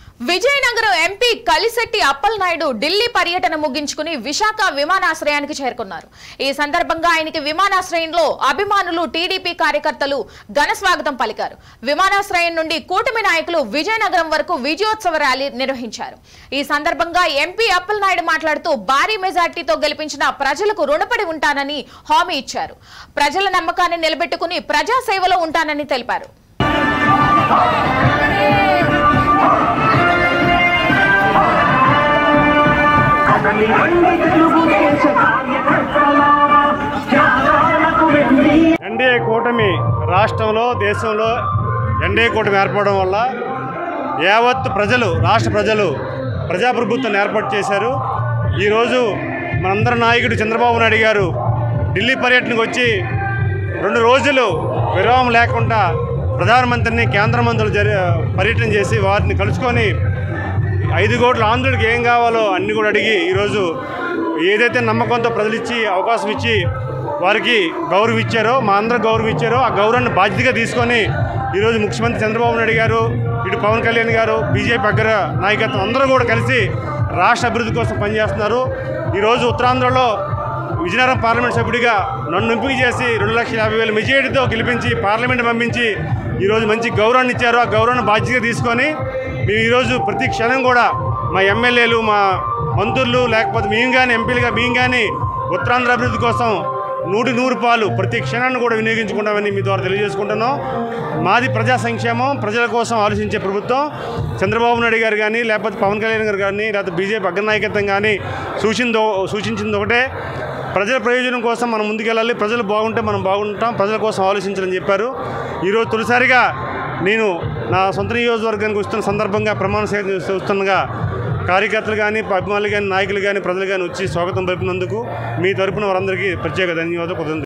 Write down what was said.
Vizianagaram MP Kalisetti Appalanaidu Delhi పర్యటన ముగించుకుని విశాఖ విమానాశ్రయానికి చేరుకున్నారు ఈ సందర్భంగా ఆయనకి విమానాశ్రయంలో అభిమానులు టీడీపీ కార్యకర్తలు ఘన స్వాగతం పలికారు విమానాశ్రయం నుండి కూటమి నాయకులు విజయనగరం వరకు విజయోత్సవ ర్యాలీ నిర్వహించారు ఈ సందర్భంగా ఎంపీ అప్పలనాయుడు మాట్లాడుతూ భారీ మెజార్టీతో గెలిపించిన ప్రజలకు రుణపడి ఉంటానని హామీ ఇచ్చారు ప్రజల నమ్మకాన్ని నిలబెట్టుకుని ప్రజాసేవలో ఉంటానని తెలిపారు కదలి రండి తెలుగుదేశ కార్యకర్తలారా త్యాగాలకు వెండి ఎన్డీఏ కూటమి రాష్ట్రంలో దేశంలో ఎన్డీఏ కూటమి ఏర్పడడం వల్ల యావత్ ప్రజలు రాష్ట్ర ప్రజలు ప్రజాప్రభుత్వం ఏర్పాటు చేశారు ఈరోజు మనందరి నాయకుడు చంద్రబాబు నాయుడు గారు ఢిల్లీ పర్యటనకు వచ్చి రెండు రోజులు విరామం లేకుండా ప్రధానమంత్రిని కేంద్ర మంత్రులు జరి పర్యటన చేసి వారిని కలుసుకొని ఐదు కోట్ల ఆంధ్రులకు ఏం కావాలో అన్ని కూడా అడిగి ఈరోజు ఏదైతే నమ్మకంతో ప్రజలు ఇచ్చి అవకాశం ఇచ్చి వారికి గౌరవం ఇచ్చారో మా అందరూ గౌరవం ఇచ్చారో ఆ గౌరవాన్ని బాధ్యతగా తీసుకొని ఈరోజు ముఖ్యమంత్రి చంద్రబాబు నాయుడు గారు ఇటు పవన్ కళ్యాణ్ గారు బీజేపీ అగ్ర నాయకత్వం అందరూ కూడా కలిసి రాష్ట్ర అభివృద్ధి కోసం పనిచేస్తున్నారు ఈరోజు ఉత్తరాంధ్రలో విజయనగరం పార్లమెంట్ సభ్యుడిగా నన్ను ఎంపిక చేసి రెండు లక్షల యాభై వేల మెజారిటీతో గెలిపించి పార్లమెంట్ పంపించి ఈరోజు మంచి గౌరవాన్ని ఇచ్చారు ఆ గౌరవాన్ని బాధ్యతగా తీసుకొని మేము ఈరోజు ప్రతి క్షణం కూడా మా ఎమ్మెల్యేలు మా మంత్రులు లేకపోతే మేము కానీ ఎంపీలుగా మేము కానీ ఉత్తరాంధ్ర అభివృద్ధి కోసం నూటి నూరు పాలు ప్రతి క్షణాన్ని కూడా వినియోగించుకుంటామని మీ ద్వారా తెలియజేసుకుంటున్నాం మాది ప్రజా సంక్షేమం ప్రజల కోసం ఆలోచించే ప్రభుత్వం చంద్రబాబు నాయుడు గారు కానీ లేకపోతే పవన్ కళ్యాణ్ గారు కానీ లేకపోతే బీజేపీ అగ్రనాయకత్వం కానీ సూచిందో సూచించింది ఒకటే ప్రజల ప్రయోజనం కోసం మనం ముందుకెళ్ళాలి ప్రజలు బాగుంటే మనం బాగుంటాం ప్రజల కోసం ఆలోచించాలని చెప్పారు ఈరోజు తొలిసారిగా నేను నా సొంత నియోజకవర్గానికి వస్తున్న సందర్భంగా ప్రమాణ స్వీకారం చేస్తుండగా కార్యకర్తలు కానీ అభిమానులు కానీ నాయకులు కానీ ప్రజలు కానీ వచ్చి స్వాగతం పలిపినందుకు మీ తరపున వారందరికీ ప్రత్యేక ధన్యవాదాలు కుదరం